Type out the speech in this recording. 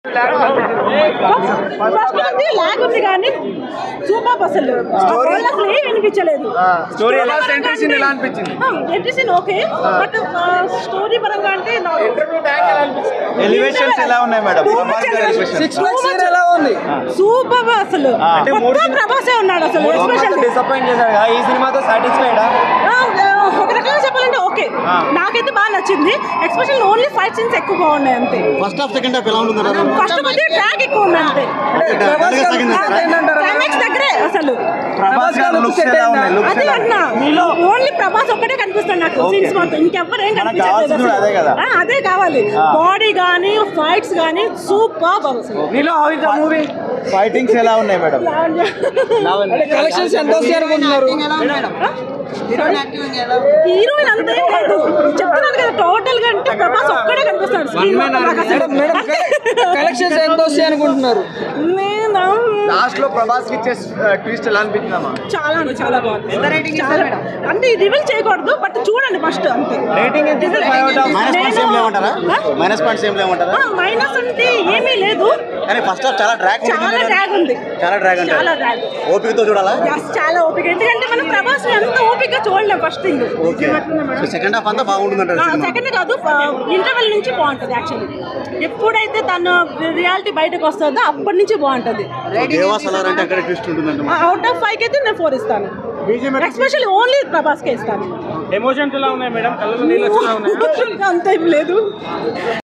First ఉంది log ఉంది కానీ సూపర్ అసలు వాళ్ళు అసలు ఏం వినిపించలేదు స్టోరీ ఎలా ఎంట్రీ సీన్ ఎలా అనిపించింది entry scene okay but story పరంగా అంటే ఎలివేషన్స్ ఎలా ఉన్నాయి మేడం సిక్స్ ప్లస్ సీన్ ఎలా ఉంది సూపర్ అసలు మొత్తం ప్రభాసే ఉన్నాడు అసలు ఎస్పెషల్లీ డిసప్పాయింట్ చేశారు కదా ఈ సినిమాతో సాటిస్ఫైడ్ ఒక రకంగా చెప్పాలంటే ఓకే నాకైతే బాగా నచ్చింది ఎక్స్పెషల్ ఓన్లీ ఫైట్ సీన్స్ ఎక్కువ బాగున్నాయి అంతే ఫస్ట్ హాఫ్ సెకండ్ హాఫ్ ఎలా ఉంటుంది ఫస్ట్ కొద్దిగా ట్రాక్ ఎక్కువ ఉంది అంతే క్లైమాక్స్ దగ్గరే అసలు ప్రభాస్ గారు లుక్స్ ఎలా ఉన్నాయి లుక్స్ అదే ఎలా అన్నా ఓన్లీ ప్రభాస్ ఒక్కటే కనిపిస్తాడు నాకు సీన్స్ మొత్తం ఇంకెవ్వరు ఏం మనకు కనిపించలేదు కావాల్సింది అసలు. అదే కదా. ఆ, అదే కావాలి బాడీ కానీ ఫైట్స్ కానీ సూపర్ అసలు నీలో how is the movie fightings ఎలా ఉన్నాయి మేడం కలెక్షన్స్ ఎంత వస్తాయి అనుకుంటున్నారు హీరోయిన్ అంతా ఏం లేదు చెప్తున్నాను కదా టోటల్ గా అంటే ప్రభాస్ ఒక్కడే కనిపిస్తాడు స్క్రీన్ మొత్తం నాకు అసలు. కలెక్షన్స్ ఎంత వస్తాయి అనుకుంటున్నారు నేనా? లాస్ట్ లో ప్రభాస్ కి ఇచ్చే ట్విస్ట్ ఎలా అనిపించిందమ్మా చాలా అంటే చాలా బాగుంది చాలా అంటే రివీల్ చేయకూడదు బట్ చూడండి ఫస్ట్ అంతే రేటింగ్ ఎంత ఇస్తారు? Five out of- minus points ఏం లేమంటారా మైనస్ పాయింట్స్ ఏం లేమంటారా మైనస్ అంటే ఏమీ లేదు కానీ ఫస్ట్ హాఫ్ చాలా డ్రాక్ చాలా డ్రాగ్ ఉంది చాలా డ్రాగ్ అంటే చాలా డ్రాగ్ ఓపికతో చూడాలా చాలా ఓపిక ఎందుకంటే మనం ప్రభాస్ ఎంత ఓపిక చూడలేం first thing okay second half అంతా బాగుంటుందంటారు సినిమా సెకండ్ కాదు ఇంటర్వెల్ నుంచి బాగుంటది యాక్చువల్లీ ఎప్పుడైతే తన రియాలిటీ బయటకు వస్తుందో అప్పటి నుంచి బాగుంటది దేవాస్ అలా అంటే అక్కడ ట్విస్ట్ ఉంటుందంట అవుట్ ఆఫ్ ఫైవ్ అయితే నేను ఫోర్ ఇస్తాను ఎస్పెషల్లీ ఓన్లీ ప్రభాస్కే ఇస్తాను ఎమోషన్స్ ఎలా ఉన్నాయి మేడం కళ్ళలో నీళ్ళు వచ్చేలా ఉన్నాయి అంత ఏం లేదు